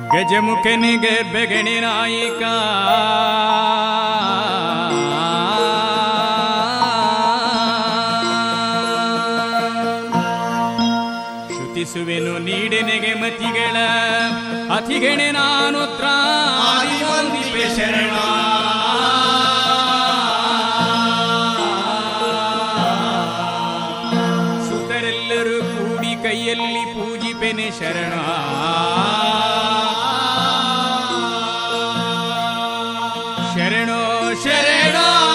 ಗಜಮುಖನಿಗೆ ಬೆಗಣಿ ನಾಯಿಕ ಶ್ರುತಿಸುವೆನು ನೀಡೆನೆಗೆ ಮತಿಗಳ ಅತಿಗೆಣೆ ನಾನು ತ್ರಾದಿವಂದಿಪೆ ಶರಣ ಸುತರೆಲ್ಲರೂ ಕೂಡಿ ಕೈಯಲ್ಲಿ ಪೂಜಿಪೆನೆ ಶರಣ ಶರಣೋ ಶರಣ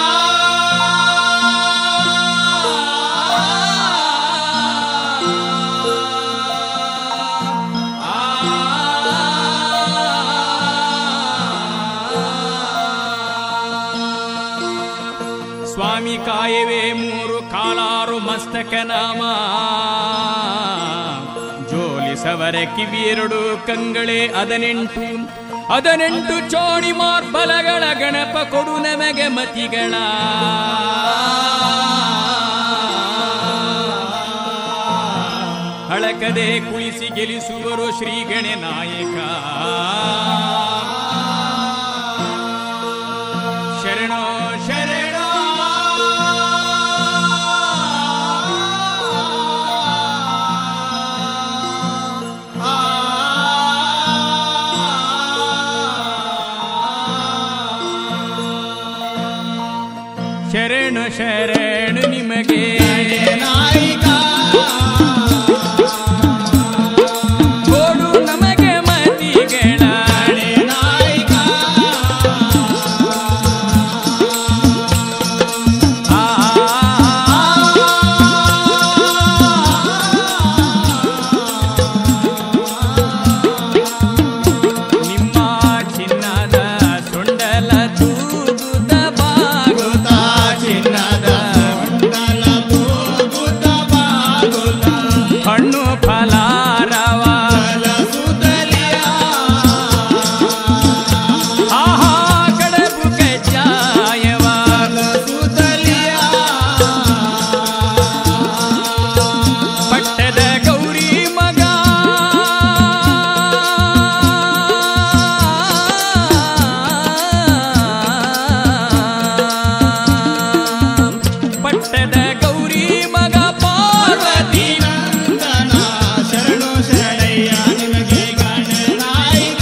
ಸ್ವಾಮಿ ಕಾಯವೇ ಮೂರು ಕಾಲಾರು ಮಸ್ತಕ ನಾಮ ಜೋಲಿಸವರ ಕಿವಿಯೆರಡು ಕಂಗಳೇ ಹದಿನೆಂಟು ಹದಿನೆಂಟು ಚೋಡಿ ಮಾರ್ಬಲಗಳ ಗಣಪ ಕೊಡು ನಮಗೆ ಮತಿಗಳ ಹಳಕದೆ ಕುಳಿಸಿ ಗೆಲಿಸುವರು ಶ್ರೀ ಗಣನಾಯಕ ಶರಣೋ ಶರಣ ಶರಣ ಶರಣ ನಿಮಗೆ ಕೊಡು ನಮಗೆ ಮತಿಗಳ ಆ ನಿಮ್ಮ ಚಿನ್ನದ ಸೊಂಡಲ ತೂಗುದ ಬಾಗುತ್ತ ಚಿನ್ನದ ಹಣ್ಣು ಫಲಾರವ ಆಹಾ ಕಡಬು ಕಜ್ಜಾಯವ ಪಟ್ಟದ ಗೌರಿ ಮಗ ಪಟ್ಟದ ಗೌರಿ ಮಗ ಪಾರ್ವತಿ ಶರಣು ಶರಣಯ್ಯ ನಿಮಗೆ ಗಣನಾಯಕ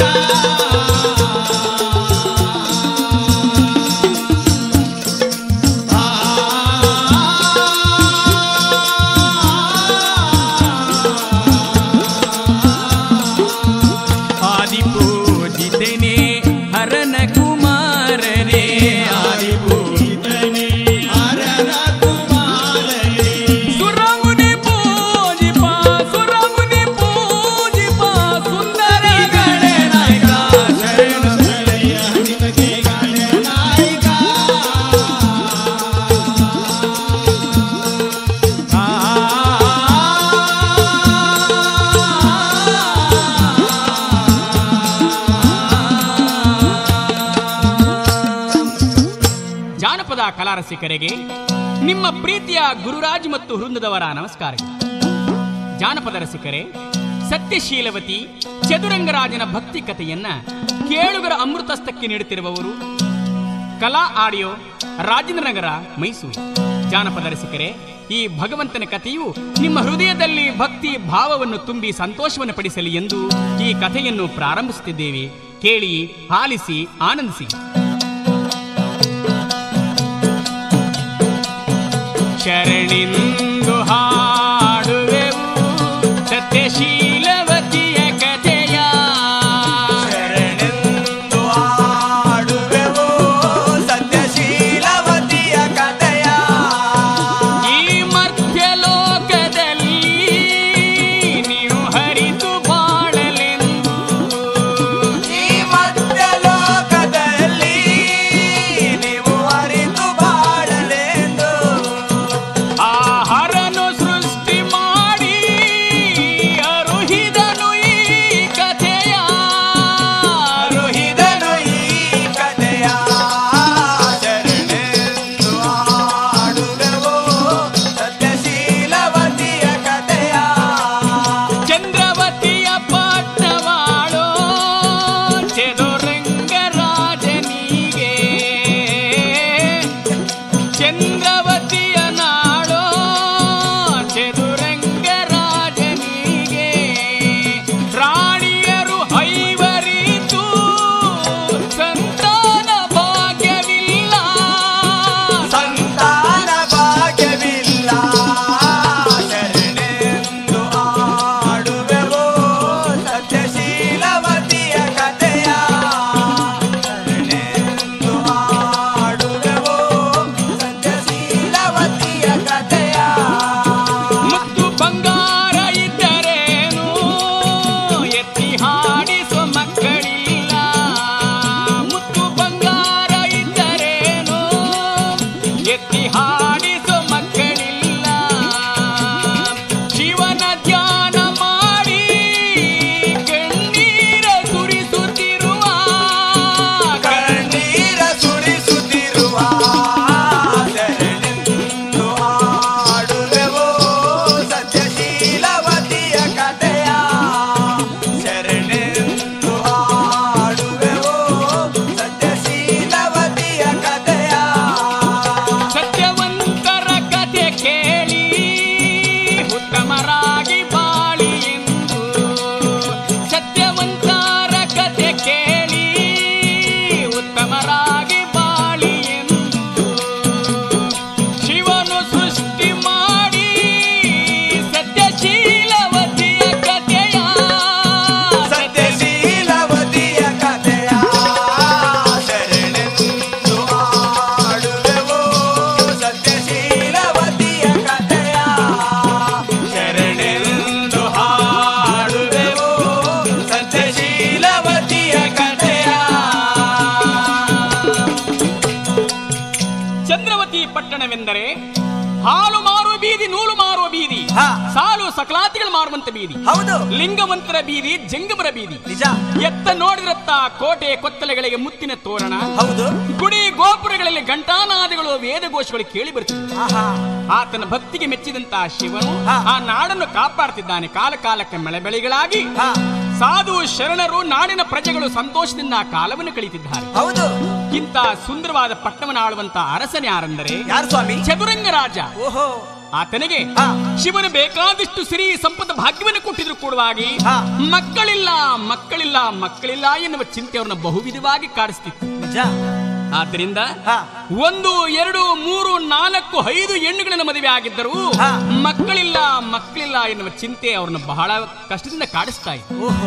ಆದಿಪೂಜಿತನೆ ಹರನ ಕುಮಾರನೇ ಆದಿಪೂಜಿತನೆ ಸುರಮುನಿ ಪೂಜಿಪ ಸುರಮುನಿ ಪೂಜಿಪ ಸುಂದರ ಗಣನಾಯಕ ಶರಣ ಜಾನಪದ ಕಲಾರಸಿಕರಿಗೆ ನಿಮ್ಮ ಪ್ರೀತಿಯ ಗುರುರಾಜ್ ಮತ್ತು ವೃಂದದವರ ನಮಸ್ಕಾರಗಳು ಜಾನಪದ ರಸಿಕರೇ ಸತ್ಯಶೀಲವತಿ ಚದುರಂಗರಾಜನ ಭಕ್ತಿ ಕಥೆಯನ್ನ ಕೇಳುಗರ ಅಮೃತಸ್ಥಕ್ಕೆ ನೀಡುತ್ತಿರುವವರು ಕಲಾ ಆಡಿಯೋ ರಾಜೇಂದ್ರನಗರ ಮೈಸೂರು ಜಾನಪದ ರಸಿಕರೇ ಈ ಭಗವಂತನ ಕಥೆಯು ನಿಮ್ಮ ಹೃದಯದಲ್ಲಿ ಭಕ್ತಿ ಭಾವವನ್ನು ತುಂಬಿ ಸಂತೋಷವನ್ನು ಪಡಿಸಲಿ ಎಂದು ಈ ಕಥೆಯನ್ನು ಪ್ರಾರಂಭಿಸುತ್ತಿದ್ದೇವೆ ಕೇಳಿ ಆಲಿಸಿ ಆನಂದಿಸಿ ಶರಣಿಂದು ಹಾಡುವೆವು ಸತ್ಯಶೀಲವತಿಯ ಕಥೆಯ ಶರಣೆಂದು ಹಾಡುವೆವು ಸತ್ಯಶೀಲವತಿಯ ಕಥೆಯ ಈ ಮಧ್ಯ ಲೋಕದಲ್ಲಿ ನೀವು ಹರಿದು ಬಾಳಲೆಂದು ಈ ಮಧ್ಯ ಲೋಕದಲ್ಲಿ ನೀವು ಅರಿತು ಬಾಳಲೆಂದು ಆ ಹರ ಎಂದರೆ ಹಾಲು ಮಾರುವ ಬೀದಿ ನೂಲು ಮಾರುವ ಬೀದಿ ಹಾ. ಸಾಲು ಸಕಲಾತಿಗಳು ಮಾರುವಂತ ಬೀದಿ ಹೌದು ಲಿಂಗವಂತರ ಬೀದಿ ಜಂಗಮರ ಬೀದಿ ನಿಜ ಎತ್ತ ನೋಡಿದ್ರತ್ತ ಕೋಟೆ ಕೊತ್ತಲೆಗಳಿಗೆ ಮುತ್ತಿನ ತೋರಣ ಹೌದು ಗುಡಿ ಗೋಪುರಗಳಲ್ಲಿ ಘಂಟಾನಾದಿಗಳು ವೇದಘೋಷಗಳು ಕೇಳಿ ಬರುತ್ತಿವೆ ಆಹಾ ಆತನ ಭಕ್ತಿಗೆ ಮೆಚ್ಚಿದಂತ ಶಿವನು ಹಾ. ಆ ನಾಡನ್ನು ಕಾಪಾಡ್ತಿದ್ದಾನೆ ಕಾಲ ಕಾಲಕ್ಕೆ ಮಳೆ ಬೆಳೆಗಳಾಗಿ ಹಾ ಸಾಧು ಶರಣರು ನಾಡಿನ ಪ್ರಜೆಗಳು ಸಂತೋಷದಿಂದ ಆ ಕಾಲವನ್ನು ಕಳೀತಿದ್ದಾರೆ ಹೌದು ಇಂಥ ಸುಂದರವಾದ ಪಟ್ಟಣವನ್ನು ಆಳುವಂತ ಅರಸನ ಯಾರೆಂದರೆ ಯಾರು ಸ್ವಾಮಿ ಚದುರಂಗ ರಾಜ ಓಹೋ ಆತನಿಗೆ ಹಾ. ಶಿವನು ಬೇಕಾದಷ್ಟು ಸಿರಿ ಸಂಪತ್ತು ಭಾಗ್ಯವನ್ನು ಕೊಟ್ಟಿದ್ರು ಕೂಡವಾಗಿ ಹಾ. ಮಕ್ಕಳಿಲ್ಲ ಮಕ್ಕಳಿಲ್ಲ ಮಕ್ಕಳಿಲ್ಲ ಎನ್ನುವ ಚಿಂತೆ ಅವ್ರನ್ನ ಬಹುವಿಧವಾಗಿ ಕಾಡಿಸ್ತಿತ್ತು ನಿಜ ಆದ್ದರಿಂದ ಹಾ ಒಂದು ಎರಡು ಮೂರು ನಾಲ್ಕು ಐದು ಹೆಣ್ಣುಗಳನ್ನು ಮದುವೆ ಆಗಿದ್ದರು ಹಾ. ಮಕ್ಕಳಿಲ್ಲ ಮಕ್ಕಳಿಲ್ಲ ಎನ್ನುವ ಚಿಂತೆ ಅವ್ರನ್ನ ಬಹಳ ಕಷ್ಟದಿಂದ ಕಾಡಿಸ್ತಾ ಇತ್ತು ಓಹೋ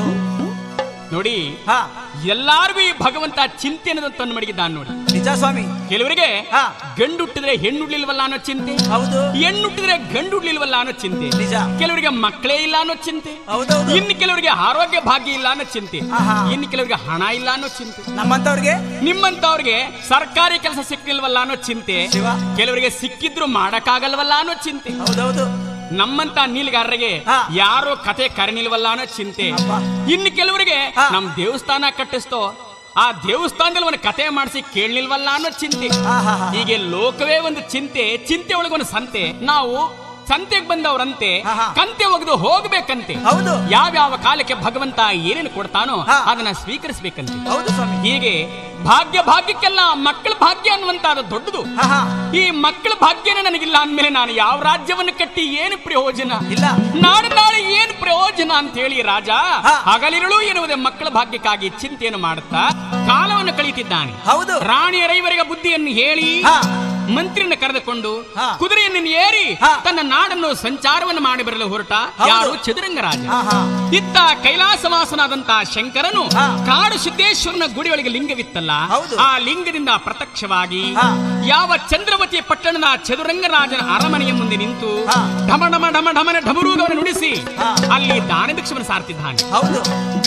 ನೋಡಿ ಹಾ ಎಲ್ಲಾರ್ಗೂ ಈ ಭಗವಂತ ಚಿಂತೆ ಅನ್ನೋದನ್ನು ಮಡಗಿದ್ದಾನೆ ನೋಡಿ ನಿಜ ಸ್ವಾಮಿ ಕೆಲವರಿಗೆ ಹಾ. ಗಂಡು ಹುಟ್ಟಿದ್ರೆ ಹೆಣ್ಣು ಹುಡ್ಲಿಲ್ವಲ್ಲ ಅನ್ನೋ ಚಿಂತೆ ಹೌದು ಹೆಣ್ಣು ಹುಟ್ಟಿದ್ರೆ ಗಂಡು ಹುಡ್ಲಿಲ್ವಲ್ಲ ಅನ್ನೋ ಚಿಂತೆ ನಿಜ ಕೆಲವರಿಗೆ ಮಕ್ಕಳೇ ಇಲ್ಲ ಅನ್ನೋ ಚಿಂತೆ ಹೌದೌದು ಇನ್ನು ಕೆಲವರಿಗೆ ಆರೋಗ್ಯ ಭಾಗ್ಯ ಇಲ್ಲ ಅನ್ನೋ ಚಿಂತೆ ಆಹಾ. ಇನ್ನು ಕೆಲವರಿಗೆ ಹಣ ಇಲ್ಲ ಅನ್ನೋ ಚಿಂತೆ ನಮ್ಮಂತವ್ರಿಗೆ ನಿಮ್ಮಂತವ್ರಿಗೆ ಸರ್ಕಾರಿ ಕೆಲಸ ಸಿಕ್ಕಿಲ್ವಲ್ಲ ಅನ್ನೋ ಚಿಂತೆ ಶಿವ. ಕೆಲವರಿಗೆ ಸಿಕ್ಕಿದ್ರು ಮಾಡಕ್ಕಾಗಲ್ವಲ್ಲ ಅನ್ನೋ ಚಿಂತೆ ಹೌದೌದು ನಮ್ಮಂತ ನೀಲ್ಗಾರರಿಗೆ ಹಾ. ಯಾರೋ ಕತೆ ಕರನಿಲ್ವಲ್ಲ ಅನ್ನೋ ಚಿಂತೆ ಅಬ್ಬಾ. ಇನ್ನು ಕೆಲವರಿಗೆ ಹಾ. ನಮ್ ದೇವಸ್ಥಾನ ಕಟ್ಟಿಸ್ತೋ ಆ ದೇವಸ್ಥಾನದಲ್ಲಿ ಒಂದು ಕತೆ ಮಾಡಿಸಿ ಕೇಳಲಿಲ್ವಲ್ಲ ಅನ್ನೋ ಚಿಂತೆ ಆಹಾಹಾ. ಹೀಗೆ ಲೋಕವೇ ಒಂದು ಚಿಂತೆ ಚಿಂತೆ ಒಳಗೆ ಒಂದು ಸಂತೆ ನಾವು ಸಂತೆಗೆ ಬಂದವರಂತೆ ಆಹಾ. ಕಂತೆ ಒಗೆದು ಹೋಗ್ಬೇಕಂತೆ ಹೌದು ಯಾವ್ಯಾವ ಕಾಲಕ್ಕೆ ಭಗವಂತ ಏನೇನು ಕೊಡ್ತಾನೋ ಹಾ. ಅದನ್ನ ಸ್ವೀಕರಿಸಬೇಕಂತೆ ಹೌದು ಸ್ವಾಮಿ ಹೀಗೆ ಭಾಗ್ಯ ಭಾಗ್ಯಕ್ಕೆಲ್ಲ ಮಕ್ಕಳ ಭಾಗ್ಯ ಅನ್ನುವಂತ ದೊಡ್ಡದು ಆಹಾ ಈ ಮಕ್ಕಳ ಭಾಗ್ಯನೇ ನನಗಿಲ್ಲ ಅಂದ್ಮೇಲೆ ನಾನು ಯಾವ ರಾಜ್ಯವನ್ನು ಕಟ್ಟಿ ಏನು ಪ್ರಯೋಜನ ಇಲ್ಲ ನಾಡು ನಾಳೆ ಏನು ಪ್ರಯೋಜನ ಅಂತ ಹೇಳಿ ರಾಜ ಹಾ. ಹಗಲಿರುಳು ಎನ್ನುವುದೇ ಮಕ್ಕಳ ಭಾಗ್ಯಕ್ಕಾಗಿ ಚಿಂತೆಯನ್ನು ಮಾಡುತ್ತಾ ಕಾಲವನ್ನು ಕಳೀತಿದ್ದಾನೆ ಹೌದು ರಾಣಿಯರೈವರಿಗೆ ಬುದ್ಧಿಯನ್ನು ಹೇಳಿ ಹಾ. ಮಂತ್ರಿಯನ್ನು ಕರೆದುಕೊಂಡು ಹಾ. ಕುದುರೆಯನ್ನು ಏರಿ ಹಾ. ತನ್ನ ನಾಡನ್ನು ಸಂಚಾರವನ್ನು ಮಾಡಿ ಬರಲು ಹೊರಟ ಹೌದು. ಯಾರು ಚದುರಂಗ ರಾಜ ಆಹಾ ಇತ್ತ ಕೈಲಾಸವಾಸನಾದಂತಹ ಶಂಕರನು ಹಾ. ಕಾಡು ಸಿದ್ದೇಶ್ವರನ ಗುಡಿಯೊಳಗೆ ಲಿಂಗವಿತ್ತಲ್ಲ ಹೌದು. ಆ ಲಿಂಗದಿಂದ ಪ್ರತ್ಯಕ್ಷವಾಗಿ ಹಾ. ಯಾವ ಚಂದ್ರವತಿ ಪಟ್ಟಣದ ಚದುರಂಗರಾಜನ ಅರಮನೆಯ ಮುಂದೆ ನಿಂತು ಹಾ. ಢಮ ಢಮ ಢಮ ಢಮನ ಢಮರೂಗವನ್ನು ನುಡಿಸಿ ಹಾ. ಅಲ್ಲಿ ದಾನ ಭಿಕ್ಷವನ್ನು ಸಾರ್ತಿದ್ದಾನೆ ಹೌದು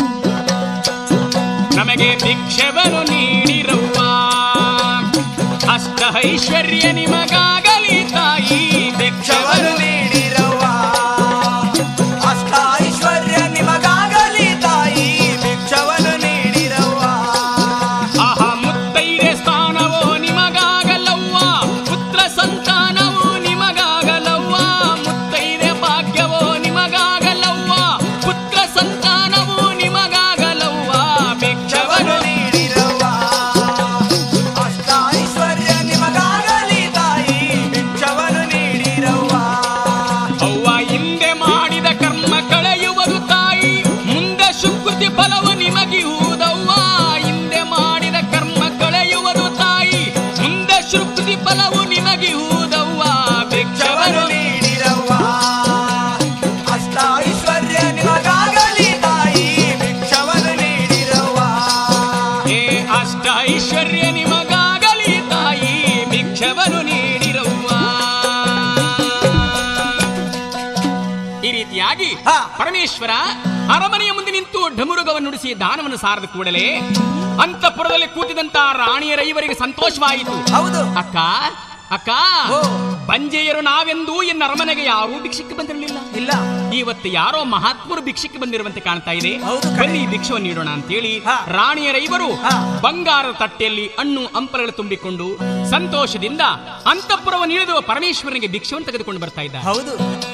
ನಮಗೆ ಭಿಕ್ಷವನ್ನು ನೀಡಿರುವ ಅಷ್ಟ ಐಶ್ವರ್ಯ ನಿಮಗಾಗಲಿ ತಾಯಿ ಭಿಕ್ಷವನ್ನು ಭಿಕ್ಷವನ್ನು ನೀಡಿರವ್ವ ಅಷ್ಟ ಐಶ್ವರ್ಯ ನಿಮಗಾಗಲಿ ತಾಯಿ ಭಿಕ್ಷವನ್ನು ನೀಡಿರವ್ವ ಆಹ ಮುತ್ತೈದೆ ಸ್ಥಾನವೋ ನಿಮಗಾಗಲವ್ವ ಪುತ್ರ ಸಂತಾನವೋ ನಿಮಗಾಗಲವ್ವ ಮುತ್ತೈದೆ ಭಾಗ್ಯವೋ ನಿಮಗಾಗಲವ್ವ ಪುತ್ರ ಸಂತಾನವೋ ನಿಮಗಾಗಲವ್ವ ಭಿಕ್ಷವನ್ನು ಭಿಕ್ಷವನ್ನು ನೀಡಿರವ್ವ ಅಷ್ಟ ಐಶ್ವರ್ಯ ನಿಮಗಾಗಲಿ ತಾಯಿ ಭಿಕ್ಷವನ್ನು ನೀಡಿರವ್ವ ಅವ್ವ ಹಿಂದೆ ಮಾಡಿದ ಕರ್ಮ ಕಳೆಯುವುದು ತಾಯಿ ಮುಂದೆ ಸುಕೃತಿ ಫಲವು ನಿಮಗಿಹುದವ್ವ ಹಿಂದೆ ಮಾಡಿದ ಕರ್ಮ ಕಳೆಯುವುದು ತಾಯಿ ಮುಂದೆ ಸುಕೃತಿ ಫಲವು ನಿಮಗಿಹುದವ್ವ ಭಿಕ್ಷವನ್ನು ಭಿಕ್ಷವನ್ನು ನೀಡಿರವ್ವ ಅಷ್ಟ ಐಶ್ವರ್ಯ ನಿಮಗಾಗಲಿ ತಾಯಿ ಭಿಕ್ಷವನ್ನು ನೀಡಿರವ್ವ ಏ ಅಷ್ಟ ಐಶ್ವರ್ಯ ನಿಮಗಾಗಲಿ ತಾಯಿ ಭಿಕ್ಷವನ್ನು ನೀಡಿರವ್ವ ಈ ರೀತಿಯಾಗಿ ಹಾ. ಪರಮೇಶ್ವರ ಅರಮನೆಯ ಮುಂದೆ ನಿಂತು ಢಮುರುಗವನ್ನು ನುಡಿಸಿ ದಾನವನ್ನು ಸಾರದ ಕೂಡಲೇ ಅಂತಃಪುರದಲ್ಲಿ ಕೂತಿದಂತ ರಾಣಿಯರೈವರಿಗೆ ಸಂತೋಷವಾಯಿತು ಹೌದು ಅಕ್ಕ ಅಕ್ಕ ಓ. ಬಂಜೆಯರು ನಾವೆಂದು ಎನ್ನ ಅರಮನೆಗೆ ಯಾರೂ ಭಿಕ್ಷಕ್ಕೆ ಬಂದಿರಲಿಲ್ಲ ಇಲ್ಲ ಇವತ್ತು ಯಾರೋ ಮಹಾತ್ಮರು ಭಿಕ್ಷಕ್ಕೆ ಬಂದಿರುವಂತೆ ಕಾಣ್ತಾ ಇದೆ ಹೌದು ಕಣೆ. ಬನ್ನಿ ಭಿಕ್ಷವನ್ನು ನೀಡೋಣ ಅಂತೇಳಿ ಹಾ. ರಾಣಿಯರೈವರು ಹಾ. ಬಂಗಾರದ ತಟ್ಟೆಯಲ್ಲಿ ಹಣ್ಣು ಹಂಪಲಗಳು ತುಂಬಿಕೊಂಡು ಸಂತೋಷದಿಂದ ಅಂತಃಪುರವನ್ನು ಇಳಿದು ಪರಮೇಶ್ವರನಿಗೆ ಭಿಕ್ಷವನ್ನು ತೆಗೆದುಕೊಂಡು ಬರ್ತಾ ಇದ್ದಾರೆ ಹೌದು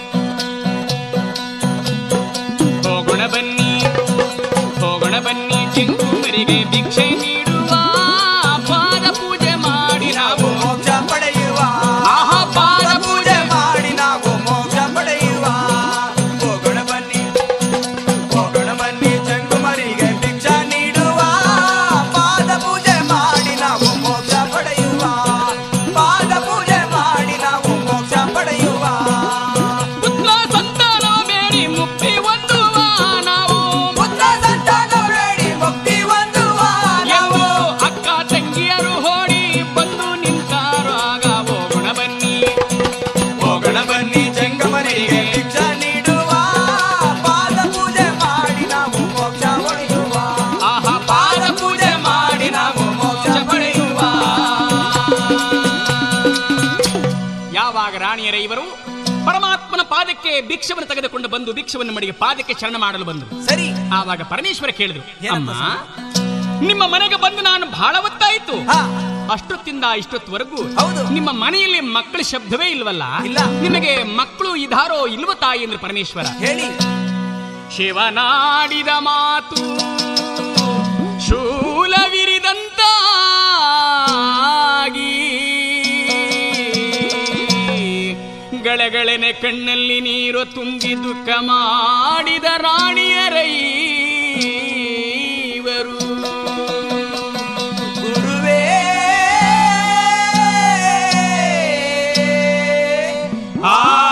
ಹೋಗೋಣ ಬನ್ನಿ ಹೋಗೋಣ ಬನ್ನಿ ಚಿಂಕುಮರಿಗೆ ಭಿಕ್ಷೆ ನೀಡುವ ಪಾದ ಪೂಜೆ ಮಾಡಿ ನಾವು ಮೋಕ್ಷ ಪಡೆಯುವ ಆಹಾ ಪಾದ ಪೂಜೆ ಮಾಡಿ ನಾವು ಮೋಕ್ಷ ಪಡೆಯುವ ಹೋಗೋಣ ಬನ್ನಿ ಹೋಗೋಣ ಬನ್ನಿ ಚಂಗುಮರಿಗೆ ಭಿಕ್ಷ ನೀಡುವ ಪಾದ ಪೂಜೆ ಮಾಡಿ ನಾವು ಮೋಕ್ಷ ಪಡೆಯುವ ಪಾದ ಪೂಜೆ ಮಾಡಿ ನಾವು ಮೋಕ್ಷ ಪಡೆಯುವ ಪುತ್ರ ಸಂತಾನ ಬೇಡಿ ಮುಕ್ತಿ ಹೊಂದುವ ನಾವು ಪುತ್ರ ಸಂತಾನ ಬೇಡಿ ಮುಕ್ತಿ ಹೊಂದುವ ರಾಣಿಯರೈವರು ಪರಮಾತ್ಮನ ಪಾದಕ್ಕೆ ಭಿಕ್ಷವನ್ನು ತೆಗೆದುಕೊಂಡು ಬಂದು ಭಿಕ್ಷವನ್ನು ಮಡಿಗೆ ಪಾದಕ್ಕೆ ಶರಣ ಮಾಡಲು ಬಂದರು ಸರಿ ಆವಾಗ ಪರಮೇಶ್ವರ ಕೇಳಿದ್ರು ಏನಂತ ಅಮ್ಮ ನಿಮ್ಮ ಮನೆಗೆ ಬಂದು ನಾನು ಬಹಳ ಹೊತ್ತಾಯ್ತು ಹಾ ಅಷ್ಟೊತ್ತಿಂದ ಇಷ್ಟೊತ್ತವರೆಗೂ ಹೌದು. ನಿಮ್ಮ ಮನೆಯಲ್ಲಿ ಮಕ್ಕಳ ಶಬ್ದವೇ ಇಲ್ವಲ್ಲ ಇಲ್ಲ. ನಿಮಗೆ ಮಕ್ಕಳು ಇದಾರೋ ಇಲ್ವ ತಾಯಿ ಎಂದು ಪರಮೇಶ್ವರ ಹೇಳಿ ಶಿವನಾಡಿದ ಮಾತು ಶೂಲವಿರಿದಂತಾಗಿ ಗಳಗಳನೆ ಕಣ್ಣಲ್ಲಿ ನೀರು ತುಂಬಿ ದುಃಖ ಮಾಡಿದ ರಾಣಿಯರೈವರು ಗುರುವೇ ಆ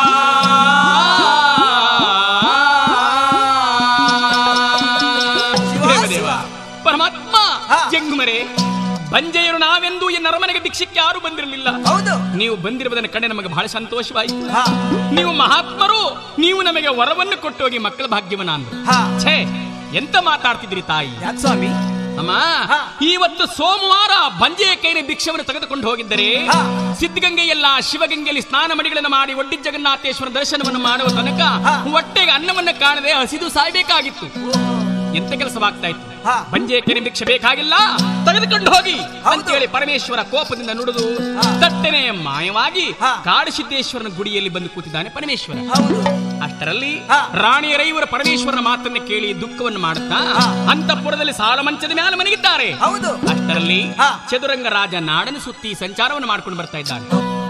ದೇವದೇವ ಪರಮಾತ್ಮ ಹಾ. ಜಂಗುಮರೆ ಬಂಜೆಯರು ನಾವೆಂದು ಈ ನರಮನೆಗೆ ಭಿಕ್ಷಕ್ಕೆ ಯಾರು ಬಂದಿರಲಿಲ್ಲ ಹೌದು ನೀವು ಬಂದಿರುವುದನ್ನು ಕಂಡೆ ನಮಗೆ ಬಹಳ ಸಂತೋಷವಾಯಿತು ಹಾ ನೀವು ಮಹಾತ್ಮರು ನೀವು ನಮಗೆ ವರವನ್ನು ಕೊಟ್ಟು ಹೋಗಿ ಮಕ್ಕಳ ಭಾಗ್ಯವನ್ನ ಅಂದ್ರು ಹಾ ಛೇ ಎಂತ ಮಾತಾಡ್ತಿದ್ರಿ ತಾಯಿ ಯಾಕೆ ಸ್ವಾಮಿ ಅಮ್ಮ ಹಾ. ಇವತ್ತು ಸೋಮವಾರ ಬಂಜೆಯ ಕೈನ ಭಿಕ್ಷವನ್ನು ತೆಗೆದುಕೊಂಡು ಹೋಗಿದ್ದರೆ ಹಾ. ಸಿದ್ಧಗಂಗೆಯಲ್ಲ ಶಿವಗಂಗೆಯಲ್ಲಿ ಸ್ನಾನ ಮಡಿಗಳನ್ನು ಮಾಡಿ ಒಡ್ಡಿ ಜಗನ್ನಾಥೇಶ್ವರ ದರ್ಶನವನ್ನು ಮಾಡುವ ತನಕ ಹಾ. ಹೊಟ್ಟೆಗೆ ಅನ್ನವನ್ನು ಕಾಣದೆ ಹಸಿದು ಸಾಯ್ಬೇಕಾಗಿತ್ತು ಎಂತ ಕೆಲಸವಾಗ್ತಾ ಇತ್ತು ಹಾ. ಬಂಜೆ ಕೆರೆ ಭಿಕ್ಷೆ ಬೇಕಾಗಿಲ್ಲ ತೆಗೆದುಕೊಂಡು ಹೋಗಿ ಹೌದು. ಅಂತೇಳಿ ಪರಮೇಶ್ವರ ಕೋಪದಿಂದ ನುಡಿದು ಹಾ. ತಟ್ಟನೆ ಮಾಯವಾಗಿ ಹಾ. ಕಾಡಸಿದ್ದೇಶ್ವರನ ಗುಡಿಯಲ್ಲಿ ಬಂದು ಕೂತಿದ್ದಾನೆ ಪರಮೇಶ್ವರ ಹೌದು ಅಷ್ಟರಲ್ಲಿ ಹಾ. ರಾಣಿಯರೈವರ ಪರಮೇಶ್ವರನ ಮಾತನ್ನು ಕೇಳಿ ದುಃಖವನ್ನು ಮಾಡುತ್ತಾ ಹಾ. ಅಂತಃಪುರದಲ್ಲಿ ಸಾಲ ಮಂಚದ ಮೇಲೆ ಮಲಗಿದ್ದಾರೆ ಹೌದು ಅಷ್ಟರಲ್ಲಿ ಹಾ. ಚದುರಂಗ ರಾಜ ನಾಡನ್ನು ಸುತ್ತಿ ಸಂಚಾರವನ್ನು ಮಾಡ್ಕೊಂಡು ಬರ್ತಾ ಇದ್ದಾನೆ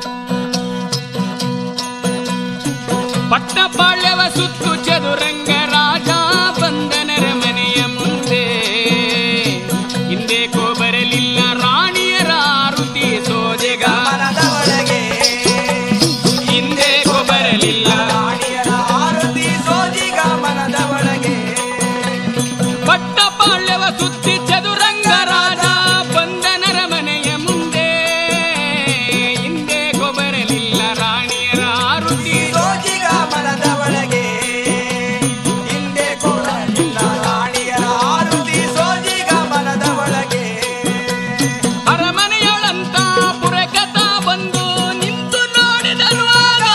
ಪಟ್ಟಪಾಳ್ಯವ ಸುತ್ತು ಚದುರಂಗ ರಾಜ ಬಂದನರ ಮನೆಯ ಮುಂದೆ ಹಿಂದೆ ಬರಲಿಲ್ಲ ರಾಣಿಯರ ಆರುತಿ ಸೋದೆಗ ಮನದ ಒಳಗೆ ಹಿಂದೆ ಬರಲಿಲ್ಲ ರಾಣಿಯರ ಆರತಿ ಸೋಜಿಗ ಮನದ ಒಳಗೆ ಪಟ್ಟಪಾಳ್ಯವ ಸುತ್ತಿ ಚದುರಂಗ ರಾಜ ಬಂದನರ ಮನೆಯ ಮುಂದೆ ಹಿಂದೆ ಬರಲಿಲ್ಲ ರಾಣಿಯರ ಆರುತಿ ಸೋಜಿಗ ಮನದ ಒಳಗೆ ಹಿಂದೆ ಕೊಡಲಿಲ್ಲ ರಾಣಿಯರ ಆರತಿ ಸೋಜಿಗ ಮನದ ಒಳಗೆ ಅರಮನೆಯೊಳಂತ ಪುರಕಥ ಬಂದು ನಿಂತು ನೋಡಿದಲ್ವಾಗ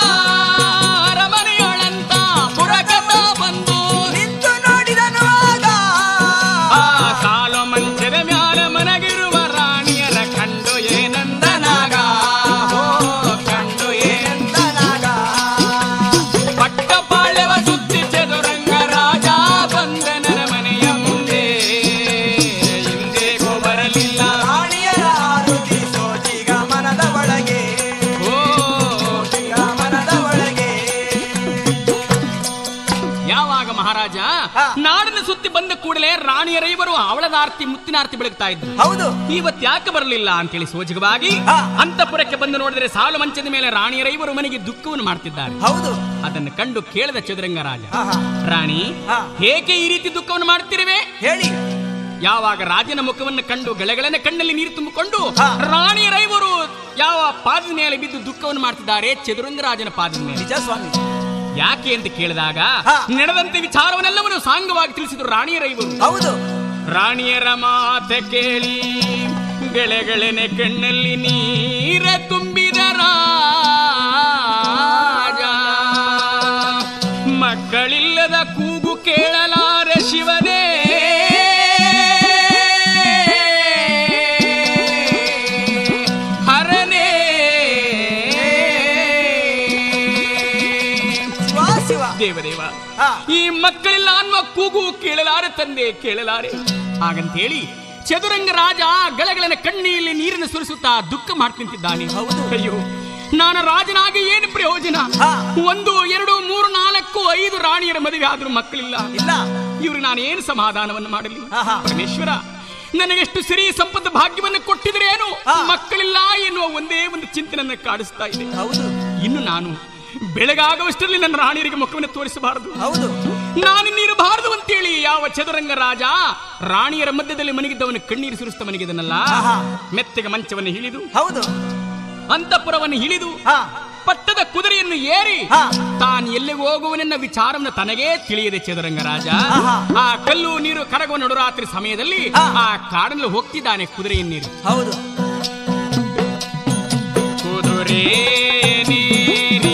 ಅರಮನೆಯೊಳಂತ ಪುರಕಥ ಬಂದು ನಿಂತು ನೋಡಿದನು ಆಗ ಆ ಸಾಲು ಮಂಚದ ಮ್ಯಾಲ ಮನಗಿರುವ ರಾಣಿಯರ ಕಂಡು ಏನಂದನಾಗ ಹೋ ಕಂಡು ಏನ್ ಎಂದನಾಗ ಪಟ್ಟಪಾಳ್ಯವ ಸುತ್ತಿ ಚದುರಂಗ ರಾಜ ಬಂದನರ ಮನೆಯ ಮುಂದೆ ಹಿಂದೆ ಬರಲಿಲ್ಲ ರಾಣಿಯರ ಆರತಿ ಸೋಜಿಗ ಮನದ ಒಳಗೆ ಓ ಸೋಜಿಗ ಮನದ ಒಳಗೆ ಯಾವಾಗ ಮಹಾರಾಜ ಹಾ. ನಾಡನ್ನು ಸುತ್ತಿ ಬಂದ ಕೂಡಲೇ ರಾಣಿಯರೈವರು ಅವಳದ ಆರ್ತಿ ಮುತ್ತಿನ ಆರ್ತಿ ಬೆಳಗ್ತಾ ಇದ್ರು ಹೌದು ಇವತ್ ಯಾಕೆ ಬರಲಿಲ್ಲ ಅಂತೇಳಿ ಸೋಜಗವಾಗಿ ಹಾ. ಅಂತಪುರಕ್ಕೆ ಬಂದು ನೋಡಿದರೆ ಸಾಲು ಮಂಚದ ಮೇಲೆ ರಾಣಿಯರೈವರು ಮನೆಗೆ ದುಃಖವನ್ನು ಮಾಡ್ತಿದ್ದಾರೆ ಹೌದು ಅದನ್ನು ಕಂಡು ಕೇಳಿದ ಚದುರಂಗ ರಾಜ ಹಾ ಹಾ ರಾಣಿ ಹಾ. ಹೇಗೆ ಈ ರೀತಿ ದುಃಖವನ್ನು ಮಾಡ್ತಿರುವೆ ಹೇಳಿ ಯಾವಾಗ ರಾಜನ ಮುಖವನ್ನು ಕಂಡು ಗೆಳೆಗಳನ್ನ ಕಣ್ಣಲ್ಲಿ ನೀರು ತುಂಬಿಕೊಂಡು ಹಾ. ರಾಣಿಯರೈವರು ಯಾವ ಪಾದದ ಮೇಲೆ ಬಿದ್ದು ದುಃಖವನ್ನು ಮಾಡ್ತಿದ್ದಾರೆ ಚದುರಂಗ ರಾಜನ ಪಾದದ ಮೇಲೆ ನಿಜ ಸ್ವಾಮಿ ಯಾಕೆ ಅಂತ ಕೇಳಿದಾಗ ಹಾ. ನಡೆದಂತೆ ವಿಚಾರವನ್ನೆಲ್ಲವನ್ನು ಸಾಂಗವಾಗಿ ತಿಳಿಸಿದ್ರು ರಾಣಿಯರೈವರು ಹೌದು ರಾಣಿಯರ ಮಾತ ಕೇಳಿ ಗೆಳೆಗಳನೆ ಕಣ್ಣಲ್ಲಿ ನೀರ ತುಂಬಿದ ರಾಜ ಮಕ್ಕಳಿಲ್ಲದ ಕೂಗು ಕೇಳಲಾರ ಶಿವನೇ ಹರನೇ ಶಿವ ಶಿವ ದೇವದೇವ ಹಾ ಈ ಮಕ್ಕಳಿಲ್ಲ ಅನ್ನುವ ಕೂಗು ಕೇಳಲಾರೆ ತಂದೆ ಕೇಳಲಾರೆ ಹಾಗಂತೇಳಿ ಚದುರಂಗ ರಾಜ ಗಳಗಳನ ಕಣ್ಣಿಯಲ್ಲಿ ನೀರನ್ನು ಸುರಿಸುತ್ತಾ ದುಃಖ ಮಾಡ್ತಿದ್ದಾನೆ ಹೌದು. ಅಯ್ಯೋ ನಾನು ರಾಜನಾಗಿ ಏನು ಪ್ರಯೋಜನ ಹಾ. ಒಂದು ಎರಡು ಮೂರು ನಾಲ್ಕು ಐದು ರಾಣಿಯರ ಮದುವೆ ಆದ್ರೂ ಮಕ್ಕಳಿಲ್ಲ ಇಲ್ಲ ಇವ್ರು ನಾನು ಏನು ಸಮಾಧಾನವನ್ನು ಮಾಡಲಿ ಹಾ, ಹಾ. ಪರಮೇಶ್ವರ ನನಗೆಷ್ಟು ಸಿರಿ ಸಂಪತ್ತು ಭಾಗ್ಯವನ್ನು ಕೊಟ್ಟಿದ್ರೆ ಏನು ಹಾ. ಮಕ್ಕಳಿಲ್ಲ ಎನ್ನುವ ಒಂದೇ ಒಂದು ಚಿಂತೆ ನನ್ನ ಕಾಡಿಸ್ತಾ ಇದೆ ಹೌದು ಇನ್ನು ನಾನು ಬೆಳಗಾಗುವಷ್ಟರಲ್ಲಿ ನನ್ನ ರಾಣಿಯರಿಗೆ ಮುಖವನ್ನು ತೋರಿಸಬಾರದು ಹೌದು ನಾನು ನೀರಬಾರದು ಅಂತೇಳಿ ಯಾವ ಚದುರಂಗ ರಾಜ ರಾಣಿಯರ ಮಧ್ಯದಲ್ಲಿ ಮನಗಿದ್ದವನು ಕಣ್ಣೀರು ಸುರಿಸ್ತಾ ಮನಗಿದನಲ್ಲ ಆಹಾ. ಮೆತ್ತಗೆ ಮಂಚವನ್ನು ಹಿಡಿದು ಹೌದು ಅಂತಃಪುರವನ್ನು ಹಿಡಿದು ಹಾ ಪಟ್ಟದ ಕುದುರೆಯನ್ನು ಏರಿ ಹಾ. ತಾನು ಎಲ್ಲಿಗೆ ಹೋಗುವನೆನ್ನ ವಿಚಾರವನ್ನು ತನಗೇ ತಿಳಿಯದೆ ಚದುರಂಗ ರಾಜ ಆಹಾ. ಆ ಕಲ್ಲು ನೀರು ಕರಗುವ ನಡುರಾತ್ರಿ ಸಮಯದಲ್ಲಿ ಹಾ. ಆ ಕಾಡಲ್ಲಿ ಹೋಗ್ತಿದ್ದಾನೆ ಕುದುರೆಯನ್ನೇರಿ ಹೌದು ಕುದುರೆ ನೀರಿ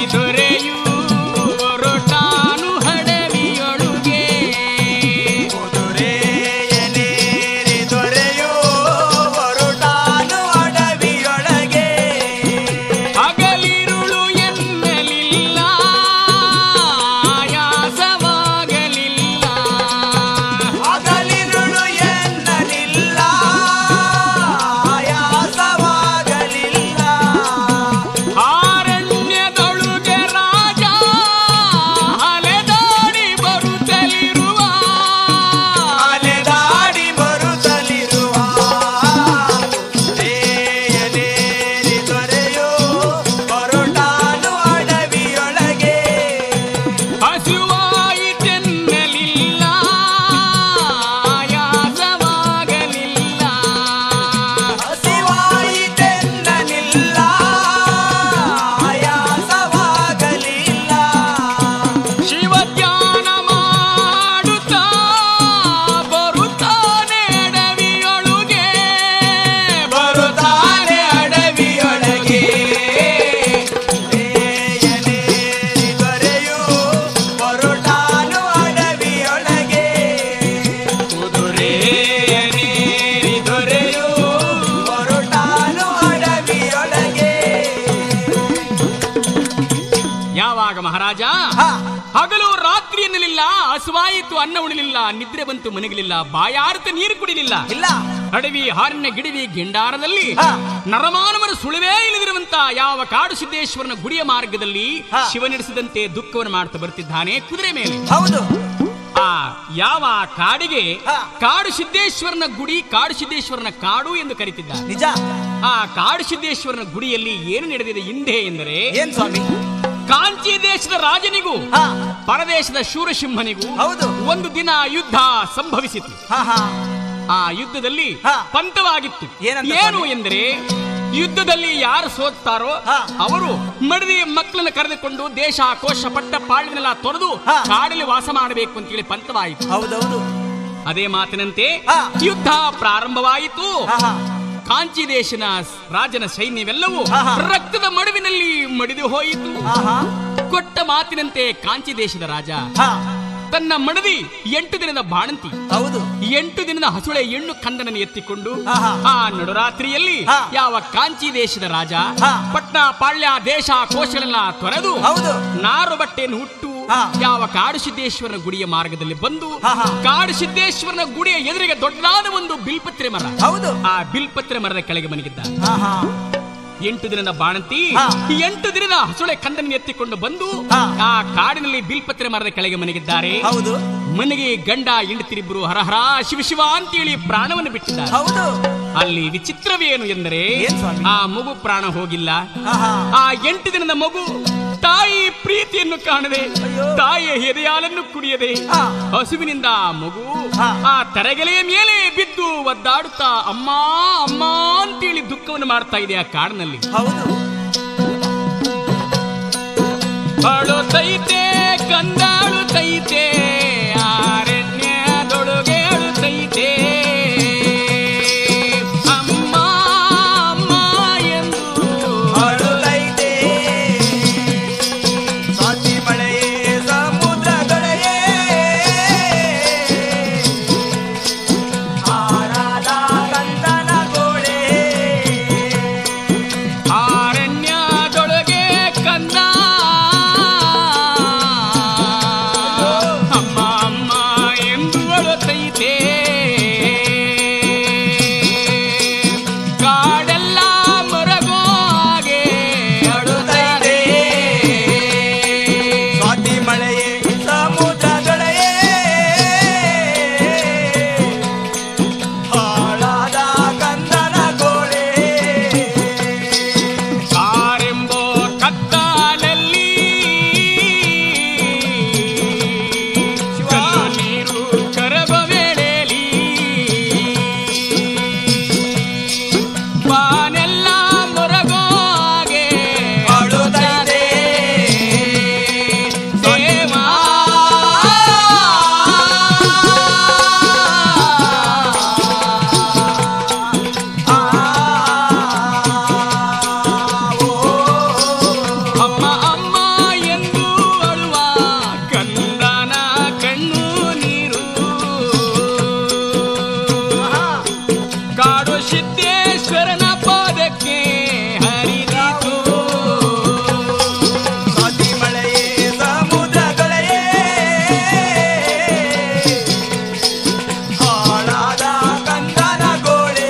ಮಹಾರಾಜ ಹಾ ಹಗಲು ರಾತ್ರಿ ಎನ್ನಲಿಲ್ಲ ಹಸುವಾಯಿತು ಅನ್ನ ಉಣಲಿಲ್ಲ ನಿದ್ರೆ ಬಂತು ಮನೆಗಲಿಲ್ಲ ಬಾಯಾರ್ತ ನೀರು ಕುಡಿಲಿಲ್ಲ ಇಲ್ಲ ಅಡವಿ ಹಾರಣ್ಯ ಗಿಡವಿ ಗೆಂಡಾರದಲ್ಲಿ ಹಾ. ನರಮಾನವರ ಸುಳಿವೇ ಇಲ್ಲದಿರುವಂತ ಯಾವ ಕಾಡು ಸಿದ್ದೇಶ್ವರನ ಗುಡಿಯ ಮಾರ್ಗದಲ್ಲಿ ಹಾ. ಶಿವನಿಡಿಸಿದಂತೆ ದುಃಖವನ್ನು ಮಾಡ್ತಾ ಬರ್ತಿದ್ದಾನೆ ಕುದುರೆ ಮೇಲೆ ಹೌದು ಆ ಯಾವ ಕಾಡಿಗೆ ಹಾ. ಕಾಡು ಸಿದ್ದೇಶ್ವರನ ಗುಡಿ ಕಾಡು ಸಿದ್ದೇಶ್ವರನ ಕಾಡು ಎಂದು ಕರೀತಿದ್ದಾರೆ ನಿಜ ಆ ಕಾಡು ಸಿದ್ದೇಶ್ವರನ ಗುಡಿಯಲ್ಲಿ ಏನು ನಡೆದಿದೆ ಹಿಂದೆ ಎಂದರೆ ಏನ್ ಸ್ವಾಮಿ ಕಾಂಚಿ ದೇಶದ ರಾಜನಿಗೂ ಹಾ ಪರದೇಶದ ಶೂರಸಿಂಹನಿಗೂ ಹೌದು ಒಂದು ದಿನ ಯುದ್ಧ ಸಂಭವಿಸಿತು ಹಾ ಹಾ ಆ ಯುದ್ಧದಲ್ಲಿ ಹಾ. ಪಂತವಾಗಿತ್ತು ಏನಂತ ಏನು ಸ್ವಾಮಿ? ಎಂದರೆ ಯುದ್ಧದಲ್ಲಿ ಯಾರು ಸೋತ್ತಾರೋ ಹಾ. ಅವರು ಮಡದಿ ಮಕ್ಕಳನ್ನು ಕರೆದುಕೊಂಡು ದೇಶ ಕೋಶ ಪಟ್ಟ ಪಾಳಿನೆಲ್ಲ ತೊರೆದು ಹಾ. ಕಾಡಲ್ಲಿ ವಾಸ ಮಾಡಬೇಕು ಅಂತೇಳಿ ಪಂತವಾಯಿತು ಹೌದೌದು ಅದೇ ಮಾತಿನಂತೆ ಹಾ. ಯುದ್ಧ ಪ್ರಾರಂಭವಾಯಿತು ಹಾ ಹಾ ಕಾಂಚಿ ದೇಶನ ರಾಜನ ಸೈನ್ಯವೆಲ್ಲವೂ ಹಾ, ಹಾ. ರಕ್ತದ ಮಡುವಿನಲ್ಲಿ ಮಡಿದು ಹೋಯಿತು ಹಾ ಹಾ ಕೊಟ್ಟ ಮಾತಿನಂತೆ ಕಾಂಚಿ ದೇಶದ ರಾಜ ಹಾ ತನ್ನ ಮಡದಿ ಎಂಟು ದಿನದ ಬಾಣಂತಿ ಹೌದು ಎಂಟು ದಿನದ ಹಸುಳೆ ಹೆಣ್ಣು ಕಂದನನ್ನು ಎತ್ತಿಕೊಂಡು ಆಹಾ. ಆ ನಡುರಾತ್ರಿಯಲ್ಲಿ ಹಾ. ಯಾವ ಕಾಂಚಿ ದೇಶದ ರಾಜ ಹಾ. ಪಟ್ನ ಪಾಳ್ಯ ದೇಶ ಕೋಶಗಳೆಲ್ಲ ತೊರೆದು ಹೌದು ನಾರು ಬಟ್ಟೆಯನ್ನು ಹುಟ್ಟು ಹಾ. ಯಾವ ಕಾಡು ಸಿದ್ದೇಶ್ವರನ ಗುಡಿಯ ಮಾರ್ಗದಲ್ಲಿ ಬಂದು ಹಾ, ಹಾ. ಕಾಡು ಸಿದ್ದೇಶ್ವರನ ಗುಡಿಯ ಎದುರಿಗೆ ದೊಡ್ಡದಾದ ಒಂದು ಬಿಲ್ಪತ್ರೆ ಮರ ಹೌದು ಆ ಬಿಲ್ಪತ್ರೆ ಮರದ ಕೆಳಗೆ ಮಲಗಿದ್ದ ಹಾ ಹಾ ಎಂಟು ದಿನದ ಬಾಣಂತಿ ಹಾ. ಎಂಟು ದಿನದ ಹಸುಳೆ ಕಂದನ ಎತ್ತಿಕೊಂಡು ಬಂದು ಹಾ. ಆ ಕಾಡಿನಲ್ಲಿ ಬಿಲ್ಪತ್ರೆ ಮರದ ಕೆಳಗೆ ಮಲಗಿದ್ದಾರೆ ಹೌದು ಮನೆಗೆ ಗಂಡ ಹೆಂಡತಿರಿಬ್ರು ಹರಹರ ಶಿವ ಶಿವ ಅಂತೇಳಿ ಪ್ರಾಣವನ್ನು ಬಿಟ್ಟಿದ್ದಾರೆ ಹೌದು ಅಲ್ಲಿ ವಿಚಿತ್ರವೇನು ಎಂದರೆ ಏನ್ ಸ್ವಾಮಿ? ಆ ಮಗು ಪ್ರಾಣ ಹೋಗಿಲ್ಲ ಹಾ ಹಾ ಆ ಎಂಟು ದಿನದ ಮಗು ತಾಯಿ ಪ್ರೀತಿಯನ್ನು ಕಾಣದೆ ಅಯ್ಯೋ. ತಾಯಿಯ ಎದೆಯಾಲನ್ನು ಕುಡಿಯದೆ ಹಾ. ಹಸುವಿನಿಂದ ಆ ಮಗು ಹಾ. ಆ ತರಗೆಲೆಯ ಮೇಲೆ ಬಿದ್ದು ಒದ್ದಾಡುತ್ತಾ ಅಮ್ಮ ಅಮ್ಮ ಅಂತೇಳಿ ದುಃಖವನ್ನು ಮಾಡ್ತಾ ಇದೆ ಆ ಕಾಡಿನಲ್ಲಿ ಹೌದು ಅಳುತ್ತೈತೆ ಕಂದಾಳುತ್ತೈತೆ ಅರಣ್ಯದೊಳಗೆ ಅಳುತ್ತೈತೆ ಅಮ್ಮ ಅಮ್ಮ ಎಂದು ಅಳುತ್ತೈತೆ ಸ್ವಾತಿ ಮಳೆಯೇ ಸಮುದ್ರದೊಳಗೆ ಆರಾದ ಕಂದನ ಗೋಡೆ ಅರಣ್ಯದೊಳಗೆ ಕಂದ ಅಮ್ಮ ಅಮ್ಮ ಎಂದು ಅಳುತ್ತೈತೆ ಕಾಡೆಲ್ಲ ಮರಗೋ ಹಾಗೆ ಅಳುತ್ತೈತೆ ಸ್ವಾತಿ ಮಳೆಯೇ ಸಮುದ್ರದೊಳಗೆ ಹಾಳಾದ ಕಂದನ ಗೋಡೆ ಕಾರೆಂಬೋ ಕತ್ತಾಲಲ್ಲಿ ಕಲ್ಲು ನೀರು ಕರಬ ವೇಳೆಯಲ್ಲಿ ಬಾನೆಲ್ಲ ಮೊರಗೋ ಹಾಗೆ ಅಳುತ್ತೈತೆ. ದೇವಾ ಅಮ್ಮ ಅಮ್ಮ ಎಂದು ಅಳುವ ಕಂದನ ಕಣ್ಣು ನೀರು ಕಾಡು ಸಿದ್ದೇಶ್ವರನ ಪಾದಕ್ಕೆ ಹರಿದಿತು ಸ್ವಾತಿ ಮಳೆಯೇ ಸಮುದ್ರದೊಳಗೆ ಹಾಳಾದ ಕಂದನ ಗೋಡೆ